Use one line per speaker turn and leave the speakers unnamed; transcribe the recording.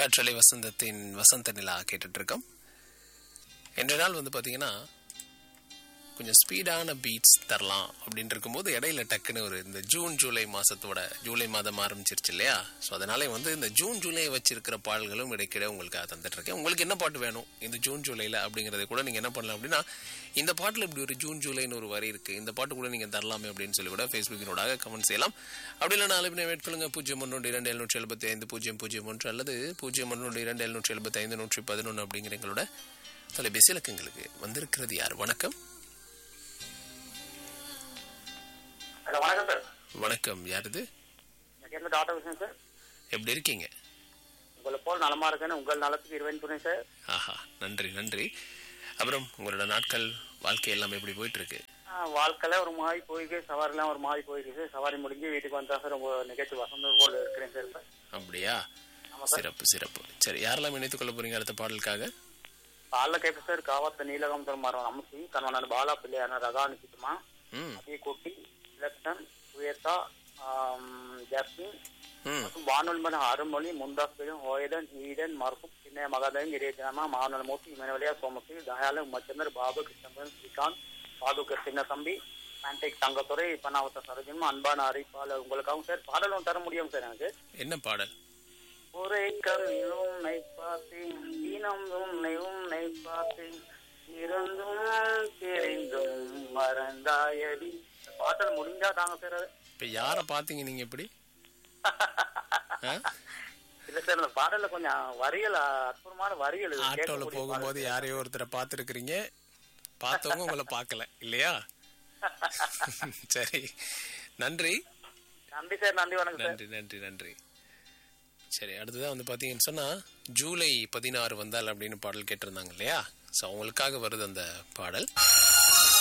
காற்றலை வசந்தத்தின் வசந்த நிலா கேட்டுட்டு இருக்கோம் என்ற நாள் வந்து பார்த்தீங்கன்னா கொஞ்சம் ஸ்பீடான பீட்ஸ் தரலாம் அப்படின்னு இருக்கும்போது இடையில டக்குன்னு ஒரு இந்த ஜூன் ஜூலை மாசத்தோட ஜூலை மாதம் ஆரம்பிச்சிருச்சு இல்லையா ஸோ அதனால வந்து இந்த ஜூன் ஜூலை வச்சிருக்கிற பாடல்களும் இடைக்கிட உங்களுக்கு தந்துட்டு இருக்கேன் உங்களுக்கு என்ன பாட்டு வேணும் இந்த ஜூன் ஜூலைல அப்படிங்கறத கூட நீங்க என்ன பண்ணலாம் அப்படின்னா இந்த பாட்டுல இப்படி ஒரு ஜூன் ஜூலைன்னு ஒரு வரி இருக்கு இந்த பாட்டு கூட நீங்க தரலாமே அப்படின்னு சொல்லி கூட ஃபேஸ்புக்கினோட கமெண்ட் செய்யலாம் அப்படி இல்லை நாலு பின்ன வெயிட் பண்ணுங்க பூஜ்ஜியம் ஒன்று இரண்டு எழுநூற்றி எழுபத்தி ஐந்து பூஜ்ஜியம் பூஜ்ஜியம் ஒன்று அல்லது பூஜ்ஜியம் ஒன்று இரண்டு எழுநூற்றி எழுபத்தி ஐந்து நூற்றி பதினொன்று அப்படிங்கிற எங்களோட தொலைபேசி இலக்கங்களுக்கு வந்திருக்கிறது யார் வணக்கம்
ஹலோ வணக்கம் சார்
வணக்கம் யார் இது
எனக்கு என்ன டாட்டா விஷயம் சார்
எப்படி இருக்கீங்க
உங்களை போல் நலமா இருக்கேன்னு உங்கள் நலத்துக்கு இருவேன் புரியும் சார்
ஆஹா நன்றி நன்றி அப்புறம் உங்களோட நாட்கள் வாழ்க்கை எல்லாமே எப்படி போயிட்டு இருக்கு
ஆ, வாழ்க்கையில ஒரு மாதிரி போயிருக்கு சவாரிலாம் ஒரு மாதிரி போயிருக்கு சார் சவாரி முடிஞ்சு வீட்டுக்கு வந்தா சார் உங்க நிகழ்ச்சி வசந்த போல் இருக்கிறேன் சார் இப்ப.
அப்படியா
ஆமா சார்
சிறப்பு சிறப்பு சரி யாரெல்லாம் இணைத்துக் கொள்ள போறீங்க அடுத்த பாடலுக்காக
பால கேட்ப சார் காவத்த நீலகம் மரம் அம்சி கணவனான பாலா பிள்ளையான ரகா நிக்கிட்டுமா
ம்
அதே குட்டி இலக்ஷன் சுயேதா ஜாஸ்மின்
ம்
மற்றும் வானொலிமன அருமொழி முந்தாஸ்பிரம் ஹோயதன் ஈடன் மர்க்கும் சின்ன மகாதன் இறைஜனமா மாவனல் மூர்த்தி இமனவலியா சோமசி தயால உமச்சந்தர் பாபு கிருஷ்ணன் ஸ்ரீகாந்த் பாதுகர் சின்ன தம்பி மேன்டேக் தங்கத்துறை பனாவத்த சரோஜனும் அன்பான அறிவிப்பாளர் உங்களுக்காகவும் சார் பாடலும் தர முடியும் சார் எனக்கு
என்ன பாடல்
ஒரே கண்ணில் உன்னை பார்த்தேன் தினம் உன்னை உன்னை பார்த்தேன் இருந்தும் தெரிந்தும் மறந்தாயடி இந்த பாடல் முடிஞ்சா தாங்க சார் அது
இப்ப யாரை பாத்தீங்க நீங்க எப்படி ஆ?
இல்ல சார் இந்த பாடல்ல கொஞ்சம் வரிகள் அற்புதமான வரிகள் இது.
ஆட்டோல
கேட்கக்கூடிய
போகும்போது
பாடல்.
யாரையோ ஒருத்தரை பார்த்துருக்கிறீங்க பார்த்தவங்க உங்களை பார்க்கல இல்லையா சரி நன்றி
நன்றி சார் நன்றி வணக்கம் சார்
நன்றி நன்றி நன்றி சரி அடுத்ததான் வந்து பார்த்தீங்கன்னு சொன்னா ஜூலை பதினாறு வந்தால் அப்படின்னு பாடல் கேட்டிருந்தாங்க இல்லையா ஸோ அவங்களுக்காக வருது அந்த பாடல்